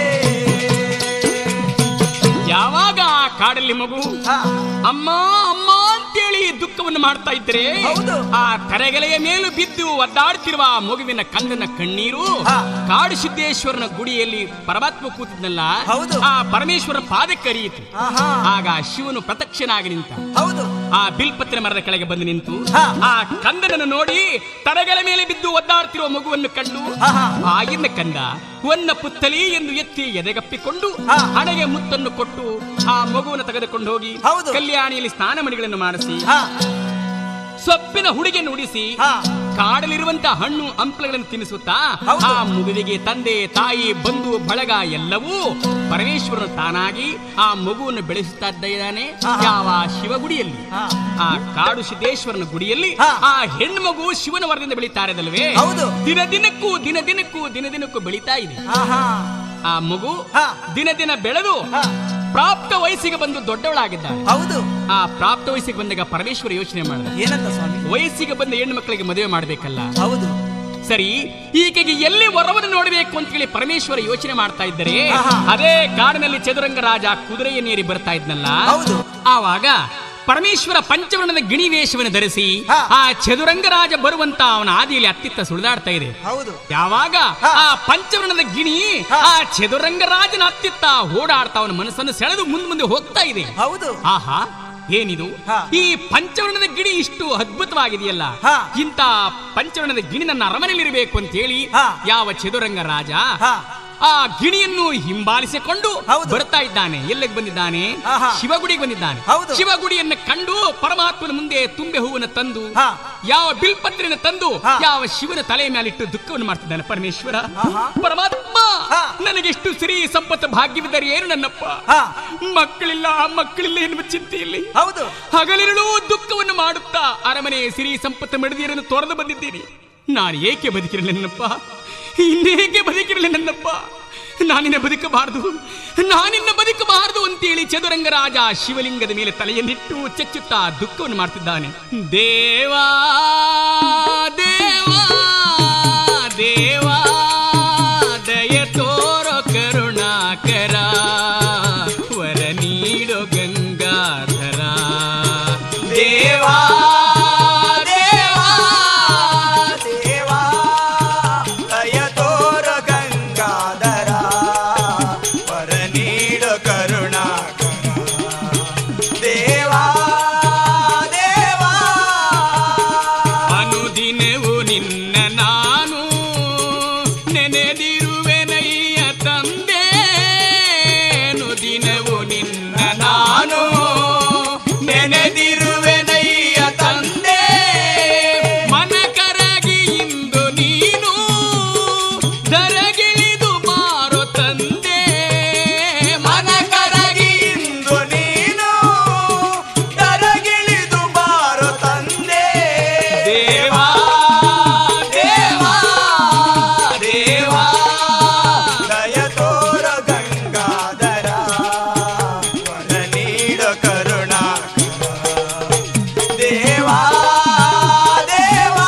ಯಾವಾಗ ಆ ಕಾಡಲ್ಲಿ ಮಗು ಹಾ, ಅಮ್ಮ ಅಮ್ಮ ಅಂತೇಳಿ ದುಃಖವನ್ನು ಮಾಡ್ತಾ ಇದ್ರೆ ಹೌದು. ಆ ಕರೆಗೆಲೆಯ ಮೇಲೂ ಬಿದ್ದು ಒದ್ದಾಡ್ತಿರುವ ಆ ಮಗುವಿನ ಕಂದನ ಕಣ್ಣೀರು ಹಾ. ಕಾಡು ಸಿದ್ದೇಶ್ವರನ ಗುಡಿಯಲ್ಲಿ ಪರಮಾತ್ಮ ಕೂತಿದ್ನಲ್ಲ ಹೌದು. ಆ ಪರಮೇಶ್ವರ ಪಾದಕ್ಕೆ ಅರಿಯಿತು ಆಹಾ, ಆಗ ಶಿವನು ಪ್ರತ್ಯಕ್ಷನಾಗಿ ನಿಂತ ಹೌದು ಆ ಬಿಲ್ಪತ್ರೆ ಮರದ ಕೆಳಗೆ ಬಂದು ನಿಂತು ಹಾ. ಆ ಕಂದನನ್ನು ನೋಡಿ ತರಗೆಲ ಮೇಲೆ ಬಿದ್ದು ಒದ್ದಾಡ್ತಿರುವ ಮಗುವನ್ನು ಕಂಡು ಹಾ, ಹಾ. ಆಗಿನ ಕಂದ ಒನ್ನ ಪುತ್ತಲಿ ಎಂದು ಎತ್ತಿ ಎದೆಗಪ್ಪಿಕೊಂಡು ಹಾ. ಹಣೆಗೆ ಮುತ್ತನ್ನು ಕೊಟ್ಟು ಆ ಮಗುವನ್ನು ತೆಗೆದುಕೊಂಡು ಹೋಗಿ ಹೌದು. ಕಲ್ಯಾಣಿಯಲ್ಲಿ ಸ್ನಾನ ಮಣಿಗಳನ್ನು ಮಾಡಿಸಿ ಹಾ ಸೊಪ್ಪಿನ ಹುಡುಗೆ ನುಡಿಸಿ ಹಾ. ಕಾಡಲಿರುವಂತ ಹಣ್ಣು ಹಂಪಲುಗಳನ್ನು ತಿನ್ನಿಸುತ್ತಾ ಹೌದು. ಆ ಮಗುವಿಗೆ ತಂದೆ ತಾಯಿ ಬಂಧು ಬಳಗ ಎಲ್ಲವೂ ಪರಮೇಶ್ವರನು ತಾನಾಗಿ ಆ ಮಗುವನ್ನು ಬೆಳೆಸುತ್ತಾ ಇದ್ದಾನೆ ಹಾ. ಯಾವ ಶಿವಗುಡಿಯಲ್ಲಿ ಹಾ. ಆ ಕಾಡು ಸಿದ್ದೇಶ್ವರನ ಗುಡಿಯಲ್ಲಿ ಹಾ. ಆ ಹೆಣ್ಣು ಮಗು ಶಿವನ ವರದಿಂದ ಬೆಳೀತಾ ಇರದಲ್ವೇ ಹೌದು. ದಿನ ದಿನಕ್ಕೂ ದಿನ ದಿನಕ್ಕೂ ದಿನ ದಿನಕ್ಕೂ ಬೆಳೀತಾ ಇದೆ ಆಹಾ ಆ ಮಗು ಹಾ. ದಿನ ದಿನ ಬೆಳೆದು ಹಾ ಪ್ರಾಪ್ತ ವಯಸ್ಸಿಗೆ ಬಂದು ದೊಡ್ಡವಳಾಗಿದ್ದಾಳೆ ಹೌದು ಆ ಪ್ರಾಪ್ತ ವಯಸ್ಸಿಗೆ ಬಂದಾಗ ಪರಮೇಶ್ವರ ಯೋಚನೆ ಮಾಡಿದ ಏನಂತ ಸ್ವಾಮಿ ವಯಸ್ಸಿಗೆ ಬಂದ ಹೆಣ್ಣು ಮಕ್ಕಳಿಗೆ ಮದುವೆ ಮಾಡಬೇಕಲ್ಲ ಹೌದು ಸರಿ ಈಕೆಗೆ ಎಲ್ಲಿ ವರವನ್ನು ನೋಡಬೇಕು ಅಂತ ಹೇಳಿ ಪರಮೇಶ್ವರ ಯೋಚನೆ ಮಾಡ್ತಾ ಇದ್ದರೆ ಆಹಾ. ಅದೇ ಕಾಡಿನಲ್ಲಿ ಚದುರಂಗ ರಾಜ ಕುದುರೆಯನ್ನೇರಿ ಬರ್ತಾ ಇದ್ನಲ್ಲ ಹೌದು ಆವಾಗ ಪರಮೇಶ್ವರ ಪಂಚವರ್ಣದ ಗಿಣಿ ವೇಷವನ್ನು ಧರಿಸಿ ಹಾ. ಆ ಚದುರಂಗ ರಾಜ ಬರುವಂತ ಅವನ ಆದಿಯಲ್ಲಿ ಅತ್ತಿತ್ತ ಸುಳಿದಾಡ್ತಾ ಇದೆ ಹೌದು ಯಾವಾಗ ಹಾ. ಆ ಪಂಚವರ್ಣದ ಗಿಣಿ ಹಾ. ಆ ಚದುರಂಗ ರಾಜನ ಅತ್ತಿತ್ತ ಓಡಾಡ್ತಾ ಅವನ ಮನಸ್ಸನ್ನು ಸೆಳೆದು ಮುಂದೆ ಮುಂದೆ ಹೋಗ್ತಾ ಇದೆ ಹೌದು ಆಹಾ ಏನಿದು ಹಾ. ಈ ಪಂಚವರ್ಣದ ಗಿಣಿ ಇಷ್ಟು ಅದ್ಭುತವಾಗಿದೆಯಲ್ಲ ಹಾ. ಇಂತ ಪಂಚವರ್ಣದ ಗಿಣಿ ನನ್ನ ಅರಮನೆಯಲ್ಲಿ ಇರಬೇಕು ಅಂತ ಹೇಳಿ ಹಾ. ಯಾವ ಚದುರಂಗ ರಾಜ ಹಾ ಆ ಗಿಣಿಯನ್ನು ಹಿಂಬಾಲಿಸಿಕೊಂಡು ಹೌದು. ಬರ್ತಾ ಇದ್ದಾನೆ ಎಲ್ಲಿಗೆ ಬಂದಿದ್ದಾನೆ ಆಹಾ. ಶಿವಗುಡಿಗೆ ಬಂದಿದ್ದಾನೆ ಹೌದು. ಶಿವಗುಡಿಯನ್ನು ಕಂಡು ಪರಮಾತ್ಮನ ಮುಂದೆ ತುಂಬೆ ಹೂವನ್ನು ತಂದು ಹಾ. ಯಾವ ಬಿಲ್ಪತ್ರೆಯನ್ನು ತಂದು ಹಾ. ಯಾವ ಶಿವನ ತಲೆಯ ಮೇಲಿಟ್ಟು ದುಃಖವನ್ನು ಮಾಡ್ತಿದ್ದಾನೆ ಪರಮೇಶ್ವರ ಆಹಾ. ಪರಮಾತ್ಮ ಹಾ. ನನಗೆಷ್ಟು ಸಿರಿ ಸಂಪತ್ತು ಭಾಗ್ಯವಿದ್ದರೆ ಏನು ನನ್ನಪ್ಪ ಹಾ ಮಕ್ಕಳಿಲ್ಲ ಮಕ್ಕಳಿಲ್ಲ ಎನ್ನುವ ಚಿಂತೆಯಲ್ಲಿ ಹೌದು ಹಗಲಿರುಳು ದುಃಖವನ್ನು ಮಾಡುತ್ತಾ ಅರಮನೆ ಸಿರಿ ಸಂಪತ್ತು ಮೆಡದಿಯರನ್ನು ತೊರೆದು ಬಂದಿದ್ದೀನಿ ನಾನು ಏಕೆ ಬದುಕಿರಲಿ ನನ್ನಪ್ಪ ಇನ್ನೇಕೆ ಬದುಕಿರಲಿ ನನ್ನಪ್ಪ ನಾನಿನ್ನ ಬದುಕಬಾರದು ನಾನಿನ್ನ ಬದುಕಬಾರದು ಅಂತೇಳಿ ಚದುರಂಗ ರಾಜ ಶಿವಲಿಂಗದ ಮೇಲೆ ತಲೆಯನ್ನಿಟ್ಟು ಚೆಚ್ಚುತ್ತಾ ದುಃಖವನ್ನು ಮಾಡ್ತಿದ್ದಾನೆ ದೇವಾ ದೇವಾ ದೇವಾ ದಯ ತೋರೋ ಕರುಣಾಕರ ವರ ನೀಡೋ ಗಂಗಾಧರ ದೇವಾ ದೇವಾ ದೇವಾ ದಯ ತೋರ ಗಂಗಾಧರ ವರ ನೀಡು ಕರುಣಾಕರ ದೇವಾ ದೇವಾ ಅನುದಿನವು ನಿನ್ನ ನಾನು ನೆನೆದಿರುವೆನಯ್ಯ ತಂದೆ ಅನುದಿನವು ನಿನ್ನ ನಾನು ನೆನೆದಿರುವೆನಯ್ಯ ತಂದೆ ಮನ ಕರಗಿ ಇಂದು ನೀನು ದರಗಿಳಿದು ಬಾರೋ ತಂದೆ ಮನ ಕರಗಿ ಇಂದು ನೀನು ದರಗಿಳಿದು ಬಾರು ತಂದೆ ದೇವಾ ದೇವಾ ದೇವಾ ದಯ ತೋರ ಗಂಗಾಧರ ವರ ನೀಡು ಕರುಣಾಕರ ದೇವಾ ದೇವಾ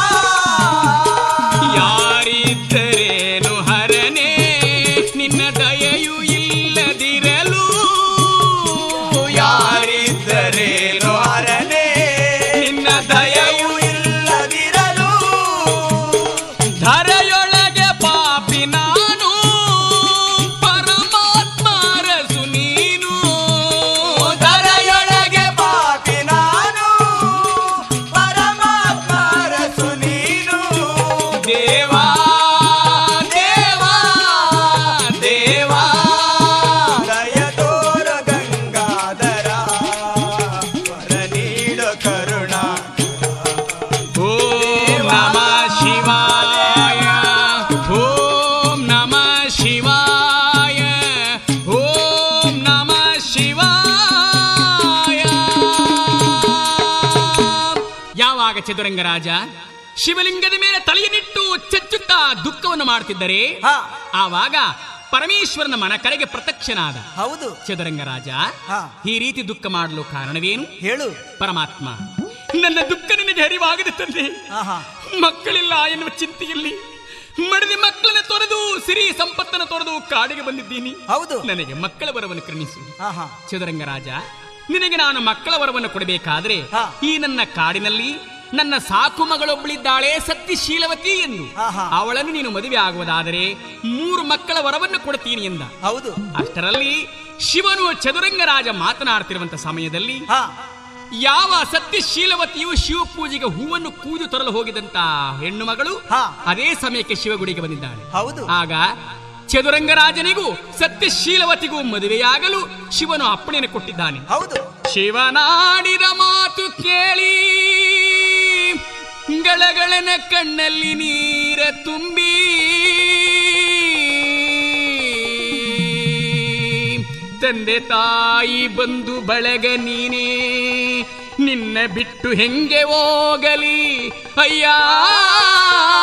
ಯಾರಿದ್ದರೇನು ಹರನೇ ನಿನ್ನ ದಯೆಯು ಇಲ್ಲದಿರಲು ಯಾರಿದ್ದರೇನು ಹರನೇ ನಿನ್ನ ದಯೆಯು ದಯವು ಇಲ್ಲದಿರಲು ಧರೆಯೊಳಗೆ ಪಾಪಿ ನಾನು ಪರಮಾತ್ಮ ರಸು ನೀನು ದರೆಯೊಳಗೆ ಪಾಪಿ ನಾನು ಪರಮಾತ್ಮ ರಸು ನೀನು ದೇವಾ ದೇವಾ ದೇವಾ ದಯ ತೋರ ಗಂಗಾಧರ ವರ ನೀಡು ಕರುಣಾ ಓಂ ನಮ ಶಿವಾಯ ಓಂ ನಮ ಶಿವಾಯ ಓಂ ನಮ ಶಿವಾಯ ಯಾವಾಗ ಚದುರಂಗರಾಜ ಶಿವಲಿಂಗದ ಮೇಲೆ ತಲೆಯನ್ನಿಟ್ಟು ಚಚ್ಚುತ್ತಾ ದುಃಖವನ್ನು ಮಾಡ್ತಿದ್ದರೆ ಹಾ ಆವಾಗ ಪರಮೇಶ್ವರನ ಮನ ಕರೆಗೆ ಪ್ರತ್ಯಕ್ಷನಾದ ಹೌದು ಚದುರಂಗರಾಜ ಹಾ. ಈ ರೀತಿ ದುಃಖ ಮಾಡಲು ಕಾರಣವೇನು ಹೇಳು ಪರಮಾತ್ಮ ನನ್ನ ದುಃಖ ನಿನಗೆ ಹರಿವಾಗದೆ ತಂದೆ ಆಹಾ ಮಕ್ಕಳಿಲ್ಲ ಎನ್ನುವ ಚಿಂತೆಯಲ್ಲಿ ಮಡದಿ ಮಕ್ಕಳನ್ನ ತೊರೆದು ಸಿರಿ ಸಂಪತ್ತನ್ನು ತೊರೆದು ಕಾಡಿಗೆ ಬಂದಿದ್ದೀನಿ ಹೌದು ನನಗೆ ಮಕ್ಕಳ ವರವನ್ನು ಕರುಣಿಸು ಆಹಾ ಚದುರಂಗರಾಜ ನಿನಗೆ ನಾನು ಮಕ್ಕಳ ವರವನ್ನು ಕೊಡಬೇಕಾದ್ರೆ ಹಾ. ಈ ನನ್ನ ಕಾಡಿನಲ್ಲಿ ನನ್ನ ಸಾಕು ಮಗಳೊಬ್ಬಳಿದ್ದಾಳೆ ಸತ್ಯಶೀಲವತಿ ಎಂದು ಆಹಾ. ಅವಳನ್ನು ನೀನು ಮದುವೆ ಆಗುವುದಾದರೆ ಮೂರು ಮಕ್ಕಳ ವರವನ್ನು ಕೊಡ್ತೀನಿ ಎಂದ ಹೌದು ಅಷ್ಟರಲ್ಲಿ ಶಿವನು ಚದುರಂಗರಾಜ ಮಾತನಾಡ್ತಿರುವಂತ ಸಮಯದಲ್ಲಿ ಹಾ ಯಾವ ಸತ್ಯಶೀಲವತಿಯು ಶಿವ ಪೂಜೆಗೆ ಹೂವನ್ನು ಕೂದು ತರಲು ಹೋಗಿದಂತ ಹೆಣ್ಣು ಮಗಳು ಹಾ. ಅದೇ ಸಮಯಕ್ಕೆ ಶಿವಗುಡಿಗೆ ಬಂದಿದ್ದಾಳೆ ಹೌದು ಆಗ ಚದುರಂಗರಾಜನಿಗೂ ಸತ್ಯಶೀಲವತಿಗೂ ಮದುವೆಯಾಗಲು ಶಿವನು ಅಪ್ಪಣೆಯನ್ನು ಕೊಟ್ಟಿದ್ದಾನೆ ಹೌದು ಶಿವನಾಡಿದ ಮಾತು ಕೇಳಿ ಗಳಗಳನ ಕಣ್ಣಲ್ಲಿ ನೀರ ತುಂಬಿ ತಂದೆ ತಾಯಿ ಬಂದು ಬಳಗ ನೀನೇ ನಿನ್ನ ಬಿಟ್ಟು ಹೆಂಗೆ ಹೋಗಲಿ ಅಯ್ಯ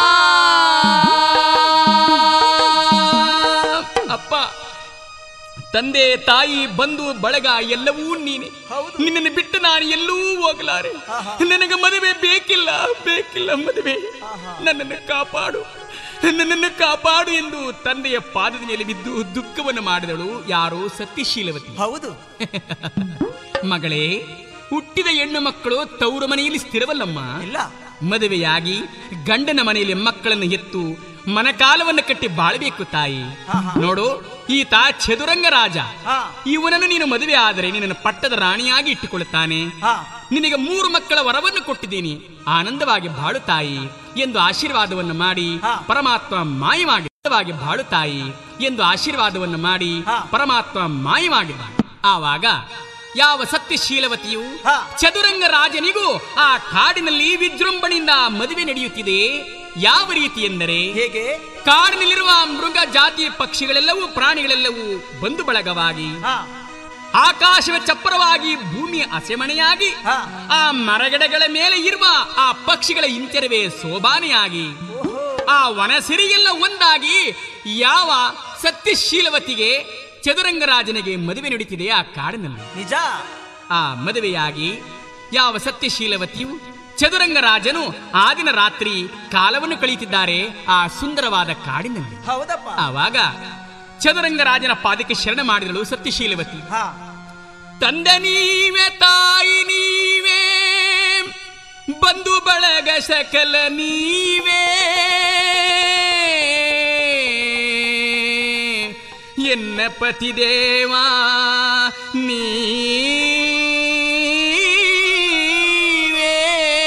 ಅಪ್ಪ ತಂದೆ ತಾಯಿ ಬಂಧು ಬಳಗ ಎಲ್ಲವೂ ನೀನೆ ಹೌದು. ನಿನ್ನನ್ನು ಬಿಟ್ಟು ನಾನು ಎಲ್ಲೂ ಹೋಗಲಾರೆ ನನಗೆ ಮದುವೆ ಬೇಕಿಲ್ಲ ಬೇಕಿಲ್ಲ ಮದುವೆ ನನ್ನನ್ನು ಕಾಪಾಡು ನನ್ನನ್ನು ಕಾಪಾಡು ಎಂದು ತಂದೆಯ ಪಾದದ ಮೇಲೆ ಬಿದ್ದು ದುಃಖವನ್ನು ಮಾಡಿದಳು ಯಾರೋ ಸತ್ಯಶೀಲವತಿ ಹೌದು ಮಗಳೇ ಹುಟ್ಟಿದ ಹೆಣ್ಣು ಮಕ್ಕಳು ತವರು ಮನೆಯಲ್ಲಿ ಸ್ಥಿರವಲ್ಲಮ್ಮ ಇಲ್ಲ ಮದುವೆಯಾಗಿ ಗಂಡನ ಮನೆಯಲ್ಲಿ ಮಕ್ಕಳನ್ನು ಎತ್ತು ಮನಕಾಲವನ್ನು ಕಟ್ಟಿ ಬಾಳಬೇಕು ತಾಯಿ ಹಾ, ಹಾ. ನೋಡು ಈತ ಚದುರಂಗ ರಾಜ ಹಾ ಇವನನ್ನು ನೀನು ಮದುವೆ ಆದರೆ ನಿನ್ನನ್ನು ಪಟ್ಟದ ರಾಣಿಯಾಗಿ ಇಟ್ಟುಕೊಳ್ಳುತ್ತಾನೆ ಹಾ ನಿನಗೆ ಮೂರು ಮಕ್ಕಳ ವರವನ್ನು ಕೊಟ್ಟಿದ್ದೀನಿ ಆನಂದವಾಗಿ ಬಾಳು ತಾಯಿ ಎಂದು ಆಶೀರ್ವಾದವನ್ನು ಮಾಡಿ ಹಾ. ಪರಮಾತ್ಮ ಮಾಯವಾಗಿ ಆನಂದವಾಗಿ ಬಾಳು ತಾಯಿ ಎಂದು ಆಶೀರ್ವಾದವನ್ನು ಮಾಡಿ ಹಾ. ಪರಮಾತ್ಮ ಮಾಯವಾಗಿದ್ದ ಆವಾಗ ಯಾವ ಸತ್ಯಶೀಲವತಿಯು ಹಾ. ಚದುರಂಗ ರಾಜನಿಗೂ ಆ ಕಾಡಿನಲ್ಲಿ ವಿಜೃಂಭಣೆಯಿಂದ ಮದುವೆ ನಡೆಯುತ್ತಿದೆ ಯಾವ ರೀತಿ ಎಂದರೆ ಹೇಗೆ ಕಾಡಿನಲ್ಲಿರುವ ಮೃಗ ಜಾತಿ ಪಕ್ಷಿಗಳೆಲ್ಲವೂ ಪ್ರಾಣಿಗಳೆಲ್ಲವೂ ಬಂಧು ಬಳಗವಾಗಿ ಹಾ ಆಕಾಶವ ಚಪ್ಪರವಾಗಿ ಭೂಮಿಯ ಅಸೆಮಣೆಯಾಗಿ ಹಾ. ಆ ಮರಗಿಡಗಳ ಮೇಲೆ ಇರುವ ಆ ಪಕ್ಷಿಗಳ ಇಂತೆರವೇ ಶೋಭಾನೆಯಾಗಿ ಓಹೋ ಆ ವನಸಿರಿಯೆಲ್ಲ ಒಂದಾಗಿ ಯಾವ ಸತ್ಯಶೀಲವತಿಗೆ ಚದುರಂಗರಾಜನಿಗೆ ಮದುವೆ ನಡೀತಿದೆ ಆ ಕಾಡಿನಲ್ಲಿ ನಿಜ ಆ ಮದುವೆಯಾಗಿ ಯಾವ ಸತ್ಯಶೀಲವತಿಯು ಚದುರಂಗರಾಜನು ಆ ದಿನ ರಾತ್ರಿ ಕಾಲವನ್ನು ಕಳೆಯುತ್ತಿದ್ದಾರೆ ಆ ಸುಂದರವಾದ ಕಾಡಿನಲ್ಲಿ ಹೌದಪ್ಪ ಆವಾಗ ಚದುರಂಗರಾಜನ ಪಾದಕ್ಕೆ ಶರಣ ಮಾಡಿದಳು ಸತ್ಯಶೀಲವತಿ ಹಾ ತಂದೆ ನೀವೇ ತಾಯಿ ನೀವೇ ಬಂಧು ಬಳಗ ಸಕಲ ನೀವೇ ಎನ್ನ ಪತಿದೇವಾ ನೀವೇ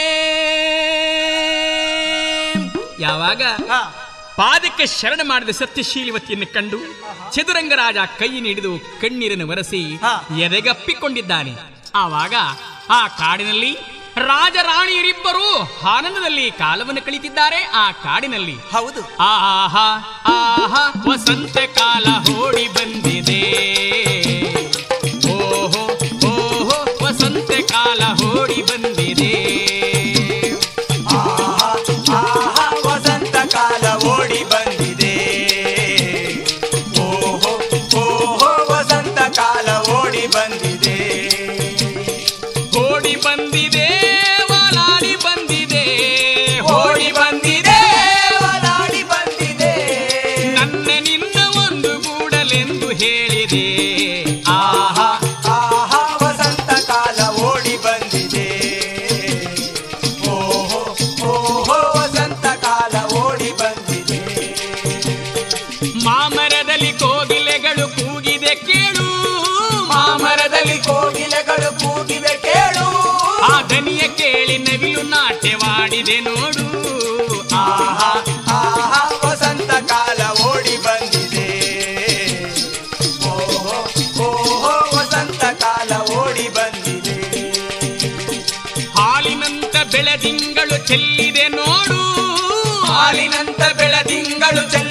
ಯಾವಾಗ ಹಾ ಪಾದಕ್ಕೆ ಶರಣ ಮಾಡಿದ ಸತ್ಯಶೀಲವತಿಯನ್ನು ಕಂಡು ಚದುರಂಗರಾಜ ಕೈ ಹಿಡಿದು ಕಣ್ಣೀರನ್ನು ಒರೆಸಿ ಹಾ. ಎದೆಗಪ್ಪಿಕೊಂಡಿದ್ದಾನೆ ಆವಾಗ ಆ ಕಾಡಿನಲ್ಲಿ ರಾಜರಾಣಿಯರಿಬ್ಬರು ಆನಂದದಲ್ಲಿ ಕಾಲವನ್ನು ಕಳೀತಿದ್ದಾರೆ ಆ ಕಾಡಿನಲ್ಲಿ ಹೌದು ಆಹಾ ಆಹಾ ವಸಂತ ಕಾಲ ಓಡಿ ಬಂದಿದೆ ಓಹೋ ಓಹೋ ವಸಂತ ಕಾಲ ಓಡಿ ಬಂದಿದೆ ಆಹಾ ಆಹಾ ವಸಂತ ಕಾಲ ಓಡಿ ಬಂದಿದೆ ಓಹೋ ಓಹೋ ವಸಂತ ಕಾಲ ಓಡಿ ಬಂದಿದೆ ಓಡಿ ಬಂದಿದೆ ವಾಲಾಡಿ ಬಂದಿದೆ ಓಡಿ ಬಂದಿದೆ ಒಲಾಡಿ ಬಂದಿದೆ ನನ್ನ ನಿನ್ನ ಒಂದು ಗೂಡಲೆಂದು ಹೇಳಿದೆ ಆಹಾ ಆಹಾ ವಸಂತ ಕಾಲ ಓಡಿ ಬಂದಿದೆ ಓಹೋ ಓಹೋ ವಸಂತ ಕಾಲ ಓಡಿ ಬಂದಿದೆ ಮಾಮರದಲ್ಲಿ ಕೋಗಿಲೆಗಳು ಕೂಗಿದೆ ಕೇಳು ಮಾಮರದಲ್ಲಿ ಕೋಗಿಲೆಗಳು ಕೂಗಿವೆ ಕೇಳು ಆ ದನಿಯ ಕೇಳಿ ನವಿಲು ನಾಟ್ಯವಾಡಿದೆ ನೋಡು ಆಹಾ ಆಹಾ ವಸಂತ ಕಾಲ ಓಡಿ ಬಂದಿದೆ ಓಹೋ ಓಹೋ ವಸಂತ ಕಾಲ ಓಡಿ ಬಂದಿದೆ ಹಾಲಿನಂತ ಬೆಳೆದಿಂಗಳು ಚೆಲ್ಲಿದೆ ನೋಡು ಹಾಲಿನಂತ ಬೆಳದಿಂಗಳು ಚೆಲ್ಲ